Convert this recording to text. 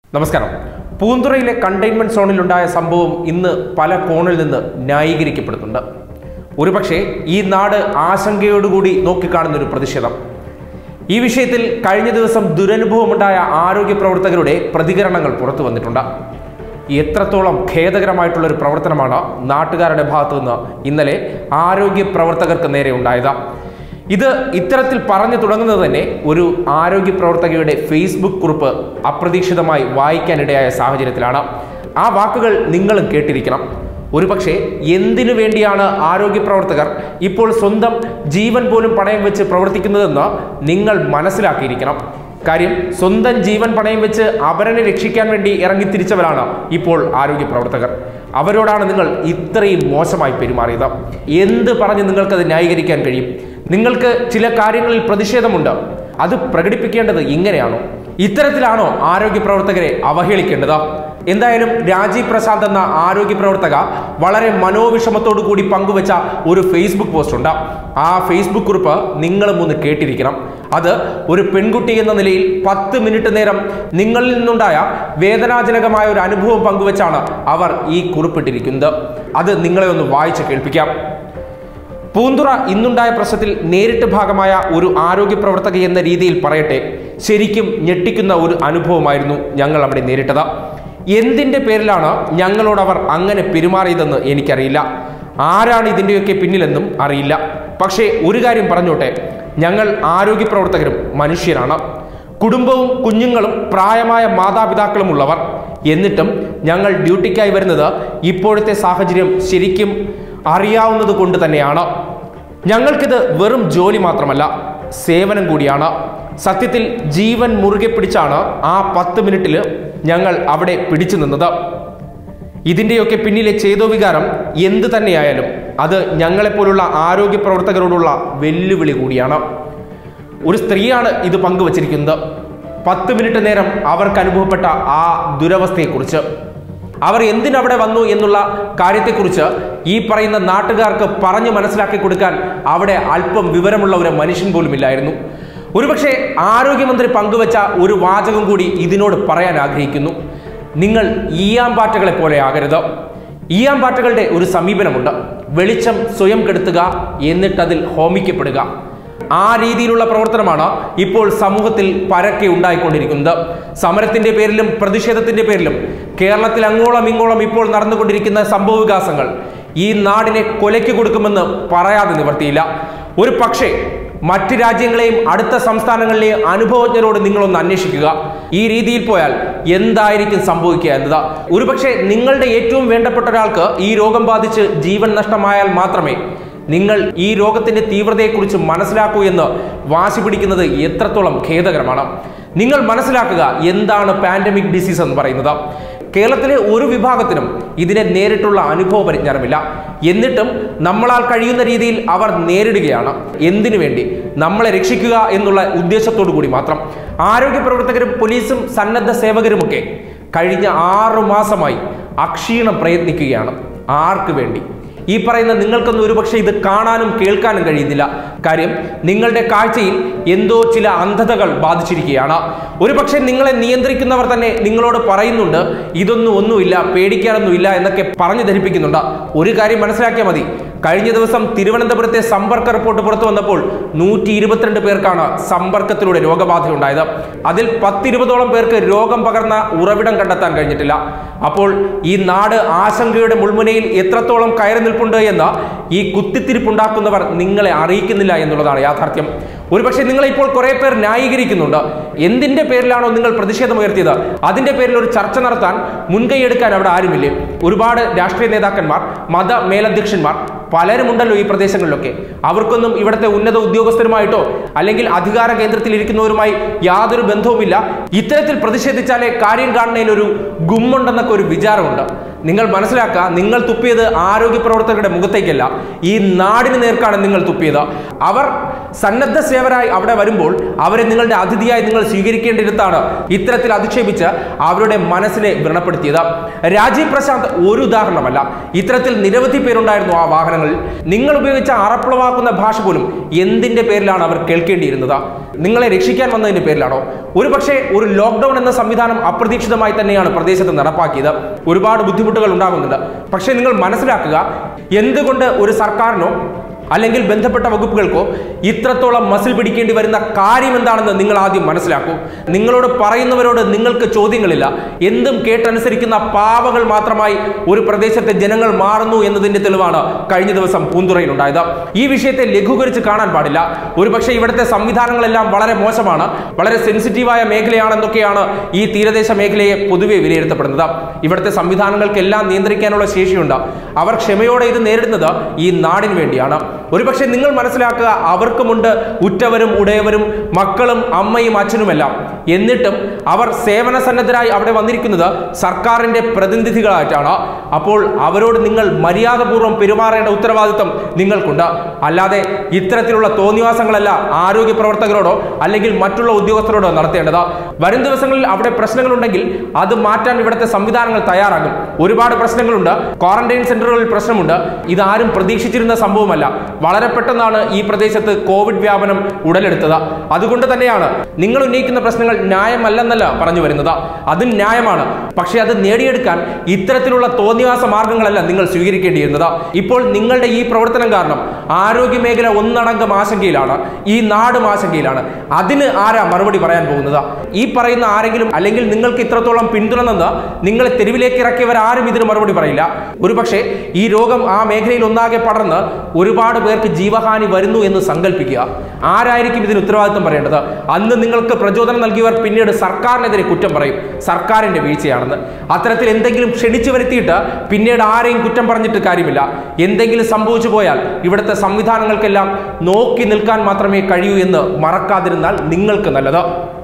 നമസ്കാരം പൂന്തുറയിലെ കണ്ടെയ്ൻമെന്റ് സോണിലുണ്ടായ സംഭവം ഇന്ന് പല കോണിൽ നിന്ന് ന്യായീകരിക്കപ്പെടുന്നുണ്ട് ഒരുപക്ഷെ ഈ നാട് ആശങ്കയോടുകൂടി നോക്കിക്കാണുന്ന ഒരു പ്രതിഷേധം ഈ വിഷയത്തിൽ കഴിഞ്ഞ ദിവസം ദുരനുഭവമുണ്ടായ ആരോഗ്യ പ്രവർത്തകരുടെ പ്രതികരണങ്ങൾ പുറത്തു വന്നിട്ടുണ്ട് എത്രത്തോളം ഖേദകരമായിട്ടുള്ള ഒരു പ്രവർത്തനമാണ് നാട്ടുകാരുടെ ഭാഗത്തു നിന്ന് ഇന്നലെ ആരോഗ്യ പ്രവർത്തകർക്ക് നേരെ ഉണ്ടായത് ഇത് ഇത്തരത്തിൽ പറഞ്ഞു തുടങ്ങുന്നത് തന്നെ ഒരു ആരോഗ്യ പ്രവർത്തകയുടെ ഫേസ്ബുക്ക് കുറിപ്പ് അപ്രതീക്ഷിതമായി വായിക്കാനിടയായ സാഹചര്യത്തിലാണ് ആ വാക്കുകൾ നിങ്ങളും കേട്ടിരിക്കണം ഒരുപക്ഷെ എന്തിനു വേണ്ടിയാണ് ആരോഗ്യ പ്രവർത്തകർ ഇപ്പോൾ സ്വന്തം ജീവൻ പോലും പണയം വെച്ച് പ്രവർത്തിക്കുന്നതെന്ന് നിങ്ങൾ മനസ്സിലാക്കിയിരിക്കണം കാര്യം സ്വന്തം ജീവൻ പണയം വെച്ച് അവരനെ രക്ഷിക്കാൻ വേണ്ടി ഇറങ്ങിത്തിരിച്ചവരാണ് ഇപ്പോൾ ആരോഗ്യ പ്രവർത്തകർ അവരോടാണ് നിങ്ങൾ ഇത്രയും മോശമായി പെരുമാറിയത് എന്ത് പറഞ്ഞ് നിങ്ങൾക്കത് ന്യായീകരിക്കാൻ കഴിയും നിങ്ങൾക്ക് ചില കാര്യങ്ങളിൽ പ്രതിഷേധമുണ്ട് അത് പ്രകടിപ്പിക്കേണ്ടത് ഇങ്ങനെയാണോ ഇത്തരത്തിലാണോ ആരോഗ്യ പ്രവർത്തകരെ അവഹേളിക്കേണ്ടത് എന്തായാലും രാജീവ് പ്രസാദ് എന്ന ആരോഗ്യ പ്രവർത്തക വളരെ മനോവിഷമത്തോടു കൂടി പങ്കുവച്ച ഒരു ഫേസ്ബുക്ക് പോസ്റ്റ് ഉണ്ട് ആ ഫേസ്ബുക്ക് കുറിപ്പ് നിങ്ങളും ഒന്ന് കേട്ടിരിക്കണം അത് ഒരു പെൺകുട്ടി എന്ന നിലയിൽ പത്ത് മിനിറ്റ് നേരം നിങ്ങളിൽ നിന്നുണ്ടായ വേദനാജനകമായ ഒരു അനുഭവം പങ്കുവച്ചാണ് അവർ ഈ കുറിപ്പിട്ടിരിക്കുന്നത് അത് നിങ്ങളെ ഒന്ന് വായിച്ച് കേൾപ്പിക്കാം പൂന്തുറ ഇന്നുണ്ടായ പ്രശ്നത്തിൽ നേരിട്ട് ഭാഗമായ ഒരു ആരോഗ്യ പ്രവർത്തക എന്ന രീതിയിൽ പറയട്ടെ ശരിക്കും ഞെട്ടിക്കുന്ന ഒരു അനുഭവമായിരുന്നു ഞങ്ങൾ അവിടെ നേരിട്ടത് എന്തിൻ്റെ പേരിലാണ് ഞങ്ങളോട് അവർ അങ്ങനെ പെരുമാറിയതെന്ന് എനിക്കറിയില്ല ആരാണ് ഇതിൻ്റെയൊക്കെ പിന്നിലെന്നും അറിയില്ല പക്ഷേ ഒരു കാര്യം പറഞ്ഞോട്ടെ ഞങ്ങൾ ആരോഗ്യ പ്രവർത്തകരും മനുഷ്യരാണ് കുടുംബവും കുഞ്ഞുങ്ങളും പ്രായമായ മാതാപിതാക്കളും ഉള്ളവർ എന്നിട്ടും ഞങ്ങൾ ഡ്യൂട്ടിക്കായി വരുന്നത് ഇപ്പോഴത്തെ സാഹചര്യം ശരിക്കും അറിയാവുന്നത് കൊണ്ട് തന്നെയാണ് ഞങ്ങൾക്കിത് വെറും ജോലി മാത്രമല്ല സേവനം കൂടിയാണ് സത്യത്തിൽ ജീവൻ മുറുകെ പിടിച്ചാണ് ആ പത്ത് മിനിറ്റിൽ ഞങ്ങൾ അവിടെ പിടിച്ചു നിന്നത് ഇതിൻ്റെയൊക്കെ പിന്നിലെ ചേതോ വികാരം എന്ത് തന്നെയായാലും അത് ഞങ്ങളെപ്പോലുള്ള ആരോഗ്യ പ്രവർത്തകരോടുള്ള വെല്ലുവിളി കൂടിയാണ് ഒരു സ്ത്രീയാണ് ഇത് പങ്കുവച്ചിരിക്കുന്നത് പത്ത് മിനിറ്റ് നേരം അവർക്ക് അനുഭവപ്പെട്ട ആ ദുരവസ്ഥയെക്കുറിച്ച് അവർ എന്തിനവിടെ വന്നു എന്നുള്ള കാര്യത്തെക്കുറിച്ച് ഈ പറയുന്ന നാട്ടുകാർക്ക് പറഞ്ഞു മനസ്സിലാക്കി കൊടുക്കാൻ അവിടെ അല്പം വിവരമുള്ള ഒരു മനുഷ്യൻ പോലും ഇല്ലായിരുന്നു ഒരുപക്ഷെ ആരോഗ്യമന്ത്രി പങ്കുവച്ച ഒരു വാചകം കൂടി ഇതിനോട് പറയാൻ ആഗ്രഹിക്കുന്നു നിങ്ങൾ ഈയാമ്പാറ്റകളെ പോലെ ആകരുത് ഈയാമ്പാറ്റകളുടെ ഒരു സമീപനമുണ്ട് വെളിച്ചം സ്വയം കെടുത്തുക എന്നിട്ടതിൽ ഹോമിക്കപ്പെടുക ആ രീതിയിലുള്ള പ്രവർത്തനമാണ് ഇപ്പോൾ സമൂഹത്തിൽ പരക്കെ ഉണ്ടായിക്കൊണ്ടിരിക്കുന്നത് സമരത്തിന്റെ പേരിലും പ്രതിഷേധത്തിന്റെ പേരിലും കേരളത്തിൽ അങ്ങോളം ഇങ്ങോളം ഇപ്പോൾ നടന്നുകൊണ്ടിരിക്കുന്ന സംഭവ വികാസങ്ങൾ ഈ നാടിനെ കൊലയ്ക്ക് കൊടുക്കുമെന്ന് പറയാതെ നിവർത്തിയില്ല ഒരു പക്ഷേ മറ്റ് രാജ്യങ്ങളെയും അടുത്ത സംസ്ഥാനങ്ങളിലെയും അനുഭവജ്ഞരോട് നിങ്ങളൊന്ന് അന്വേഷിക്കുക ഈ രീതിയിൽ പോയാൽ എന്തായിരിക്കും സംഭവിക്കുക എന്നത് ഒരുപക്ഷെ നിങ്ങളുടെ ഏറ്റവും വേണ്ടപ്പെട്ട ഒരാൾക്ക് ഈ രോഗം ബാധിച്ച് ജീവൻ നഷ്ടമായാൽ മാത്രമേ നിങ്ങൾ ഈ രോഗത്തിന്റെ തീവ്രതയെക്കുറിച്ച് മനസ്സിലാക്കൂ എന്ന് വാശി പിടിക്കുന്നത് എത്രത്തോളം ഖേദകരമാണ് നിങ്ങൾ മനസ്സിലാക്കുക എന്താണ് പാൻഡമിക് ഡിസീസ് എന്ന് പറയുന്നത് കേരളത്തിലെ ഒരു വിഭാഗത്തിനും ഇതിനെ നേരിട്ടുള്ള അനുഭവ പരിജ്ഞാനമില്ല എന്നിട്ടും നമ്മളാൽ കഴിയുന്ന രീതിയിൽ അവർ നേരിടുകയാണ് എന്തിനു വേണ്ടി നമ്മളെ രക്ഷിക്കുക എന്നുള്ള ഉദ്ദേശത്തോടു കൂടി മാത്രം ആരോഗ്യ പ്രവർത്തകരും പോലീസും സന്നദ്ധ സേവകരുമൊക്കെ കഴിഞ്ഞ ആറു മാസമായി അക്ഷീണം പ്രയത്നിക്കുകയാണ് ആർക്ക് വേണ്ടി ഈ പറയുന്ന നിങ്ങൾക്കൊന്നും ഒരുപക്ഷെ ഇത് കാണാനും കേൾക്കാനും കഴിയുന്നില്ല കാര്യം നിങ്ങളുടെ കാഴ്ചയിൽ എന്തോ ചില അന്ധതകൾ ബാധിച്ചിരിക്കുകയാണ് ഒരുപക്ഷെ നിങ്ങളെ നിയന്ത്രിക്കുന്നവർ തന്നെ നിങ്ങളോട് പറയുന്നുണ്ട് ഇതൊന്നും ഒന്നുമില്ല പേടിക്കാനൊന്നുമില്ല എന്നൊക്കെ പറഞ്ഞു ധരിപ്പിക്കുന്നുണ്ട് ഒരു കാര്യം മനസ്സിലാക്കിയാൽ മതി കഴിഞ്ഞ ദിവസം തിരുവനന്തപുരത്തെ സമ്പർക്ക റിപ്പോർട്ട് പുറത്തു വന്നപ്പോൾ നൂറ്റി ഇരുപത്തിരണ്ട് പേർക്കാണ് സമ്പർക്കത്തിലൂടെ രോഗബാധയുണ്ടായത് അതിൽ പത്തിരുപതോളം പേർക്ക് രോഗം പകർന്ന ഉറവിടം കണ്ടെത്താൻ കഴിഞ്ഞിട്ടില്ല അപ്പോൾ ഈ നാട് ആശങ്കയുടെ മുൾമുനയിൽ എത്രത്തോളം കയറി നിൽപ്പുണ്ട് എന്ന് ഈ കുത്തിത്തിരിപ്പുണ്ടാക്കുന്നവർ നിങ്ങളെ അറിയിക്കുന്നില്ല എന്നുള്ളതാണ് യാഥാർത്ഥ്യം ഒരുപക്ഷെ നിങ്ങളെ ഇപ്പോൾ കുറെ പേർ ന്യായീകരിക്കുന്നുണ്ട് എന്തിന്റെ പേരിലാണോ നിങ്ങൾ പ്രതിഷേധമുയർത്തിയത് അതിന്റെ പേരിൽ ഒരു ചർച്ച നടത്താൻ മുൻകൈയെടുക്കാൻ അവിടെ ആരുമില്ലേ ഒരുപാട് രാഷ്ട്രീയ നേതാക്കന്മാർ മത മേലധ്യക്ഷന്മാർ പലരുമുണ്ടല്ലോ ഈ പ്രദേശങ്ങളിലൊക്കെ അവർക്കൊന്നും ഇവിടുത്തെ ഉന്നത ഉദ്യോഗസ്ഥരുമായിട്ടോ അല്ലെങ്കിൽ അധികാര കേന്ദ്രത്തിൽ ഇരിക്കുന്നവരുമായി യാതൊരു ബന്ധവുമില്ല ഇത്തരത്തിൽ പ്രതിഷേധിച്ചാലേ കാര്യം കാണുന്നതിൽ ഒരു ഗുമ്മുണ്ടെന്നൊക്കെ ഒരു വിചാരമുണ്ട് നിങ്ങൾ മനസ്സിലാക്കുക നിങ്ങൾ തുപ്പിയത് ആരോഗ്യ പ്രവർത്തകരുടെ മുഖത്തേക്കല്ല ഈ നാടിന് നേർക്കാണ് നിങ്ങൾ തുപ്പിയത് അവർ സന്നദ്ധ സേവരായി അവിടെ വരുമ്പോൾ അവരെ നിങ്ങളുടെ അതിഥിയായി നിങ്ങൾ സ്വീകരിക്കേണ്ടിടത്താണ് ഇത്തരത്തിൽ അധിക്ഷേപിച്ച് അവരുടെ മനസ്സിനെ വ്രണപ്പെടുത്തിയത് രാജീവ് പ്രശാന്ത് ഒരു ഉദാഹരണമല്ല ഇത്തരത്തിൽ നിരവധി പേരുണ്ടായിരുന്നു ആ വാഹനങ്ങളിൽ നിങ്ങൾ ഉപയോഗിച്ച അറപ്പുളവാക്കുന്ന ഭാഷ പോലും എന്തിന്റെ പേരിലാണ് അവർ കേൾക്കേണ്ടിയിരുന്നത് നിങ്ങളെ രക്ഷിക്കാൻ വന്നതിന്റെ പേരിലാണോ ഒരു പക്ഷേ ഒരു ലോക്ക്ഡൌൺ എന്ന സംവിധാനം അപ്രതീക്ഷിതമായി തന്നെയാണ് പ്രദേശത്ത് നടപ്പാക്കിയത് ഒരുപാട് ബുദ്ധിമുട്ടുകൾ ഉണ്ടാകുന്നുണ്ട് പക്ഷേ നിങ്ങൾ മനസ്സിലാക്കുക എന്തുകൊണ്ട് ഒരു സർക്കാരിനോ അല്ലെങ്കിൽ ബന്ധപ്പെട്ട വകുപ്പുകൾക്കോ ഇത്രത്തോളം മസിൽ പിടിക്കേണ്ടി വരുന്ന കാര്യം എന്താണെന്ന് നിങ്ങൾ ആദ്യം മനസ്സിലാക്കൂ നിങ്ങളോട് പറയുന്നവരോട് നിങ്ങൾക്ക് ചോദ്യങ്ങളില്ല എന്തും കേട്ടനുസരിക്കുന്ന പാവകൾ മാത്രമായി ഒരു പ്രദേശത്തെ ജനങ്ങൾ മാറുന്നു എന്നതിന്റെ തെളിവാണ് കഴിഞ്ഞ ദിവസം പൂന്തുറയിൽ ഉണ്ടായത് ഈ വിഷയത്തെ ലഘൂകരിച്ച് കാണാൻ പാടില്ല ഒരുപക്ഷെ ഇവിടുത്തെ സംവിധാനങ്ങളെല്ലാം വളരെ മോശമാണ് വളരെ സെൻസിറ്റീവായ മേഖലയാണെന്നൊക്കെയാണ് ഈ തീരദേശ മേഖലയെ പൊതുവെ വിലയിരുത്തപ്പെടുന്നത് ഇവിടുത്തെ സംവിധാനങ്ങൾക്കെല്ലാം നിയന്ത്രിക്കാനുള്ള ശേഷിയുണ്ട് അവർ ക്ഷമയോടെ ഇത് നേരിടുന്നത് ഈ നാടിന് വേണ്ടിയാണ് ഒരുപക്ഷെ നിങ്ങൾ മനസ്സിലാക്കുക അവർക്കുമുണ്ട് ഉറ്റവരും ഉടയവരും മക്കളും അമ്മയും അച്ഛനുമെല്ലാം എന്നിട്ടും അവർ സേവന സന്നദ്ധരായി അവിടെ വന്നിരിക്കുന്നത് സർക്കാരിന്റെ പ്രതിനിധികളായിട്ടാണ് അപ്പോൾ അവരോട് നിങ്ങൾ മര്യാദപൂർവ്വം പെരുമാറേണ്ട ഉത്തരവാദിത്വം നിങ്ങൾക്കുണ്ട് അല്ലാതെ ഇത്തരത്തിലുള്ള തോന്നിവാസങ്ങളല്ല ആരോഗ്യ പ്രവർത്തകരോടോ അല്ലെങ്കിൽ മറ്റുള്ള ഉദ്യോഗസ്ഥരോടോ നടത്തേണ്ടത് വരും ദിവസങ്ങളിൽ അവിടെ പ്രശ്നങ്ങളുണ്ടെങ്കിൽ അത് മാറ്റാൻ ഇവിടുത്തെ സംവിധാനങ്ങൾ തയ്യാറാകും ഒരുപാട് പ്രശ്നങ്ങളുണ്ട് ക്വാറന്റൈൻ സെന്ററുകളിൽ പ്രശ്നമുണ്ട് ഇതാരും പ്രതീക്ഷിച്ചിരുന്ന സംഭവമല്ല വളരെ പെട്ടെന്നാണ് ഈ പ്രദേശത്ത് കോവിഡ് വ്യാപനം ഉടലെടുത്തത് അതുകൊണ്ട് തന്നെയാണ് നിങ്ങൾ ഉന്നയിക്കുന്ന പ്രശ്നങ്ങൾ ന്യായമല്ലെന്നല്ല പറഞ്ഞു വരുന്നത് അതും ന്യായമാണ് പക്ഷേ അത് നേടിയെടുക്കാൻ ഇത്തരത്തിലുള്ള തോന്നിവാസ മാർഗങ്ങളല്ല നിങ്ങൾ സ്വീകരിക്കേണ്ടിയിരുന്നത് ഇപ്പോൾ നിങ്ങളുടെ ഈ പ്രവർത്തനം കാരണം ആരോഗ്യ മേഖല ഒന്നടങ്കം ആശങ്കയിലാണ് ഈ നാടും ആശങ്കയിലാണ് അതിന് ആരാ മറുപടി പറയാൻ പോകുന്നത് ഈ പറയുന്ന ആരെങ്കിലും അല്ലെങ്കിൽ നിങ്ങൾക്ക് ഇത്രത്തോളം പിന്തുണ നിന്ന് നിങ്ങളെ തെരുവിലേക്ക് ഇറക്കിയവർ ആരും ഇതിന് മറുപടി പറയില്ല ഒരുപക്ഷെ ഈ രോഗം ആ മേഖലയിൽ ഒന്നാകെ പടർന്ന് ഒരുപാട് പേർക്ക് ജീവഹാനി വരുന്നു എന്ന് സങ്കല്പിക്കുക ആരായിരിക്കും ഇതിന് ഉത്തരവാദിത്വം പറയേണ്ടത് അന്ന് നിങ്ങൾക്ക് പ്രചോദനം നൽകിയവർ പിന്നീട് സർക്കാരിനെതിരെ കുറ്റം പറയും സർക്കാരിന്റെ വീഴ്ചയാണെന്ന് അത്തരത്തിൽ എന്തെങ്കിലും ക്ഷണിച്ചു വരുത്തിയിട്ട് പിന്നീട് ആരെയും കുറ്റം പറഞ്ഞിട്ട് കാര്യമില്ല എന്തെങ്കിലും സംഭവിച്ചു പോയാൽ ഇവിടുത്തെ സംവിധാനങ്ങൾക്കെല്ലാം നോക്കി നിൽക്കാൻ മാത്രമേ കഴിയൂ എന്ന് മറക്കാതിരുന്നാൽ നിങ്ങൾക്ക് നല്ലത്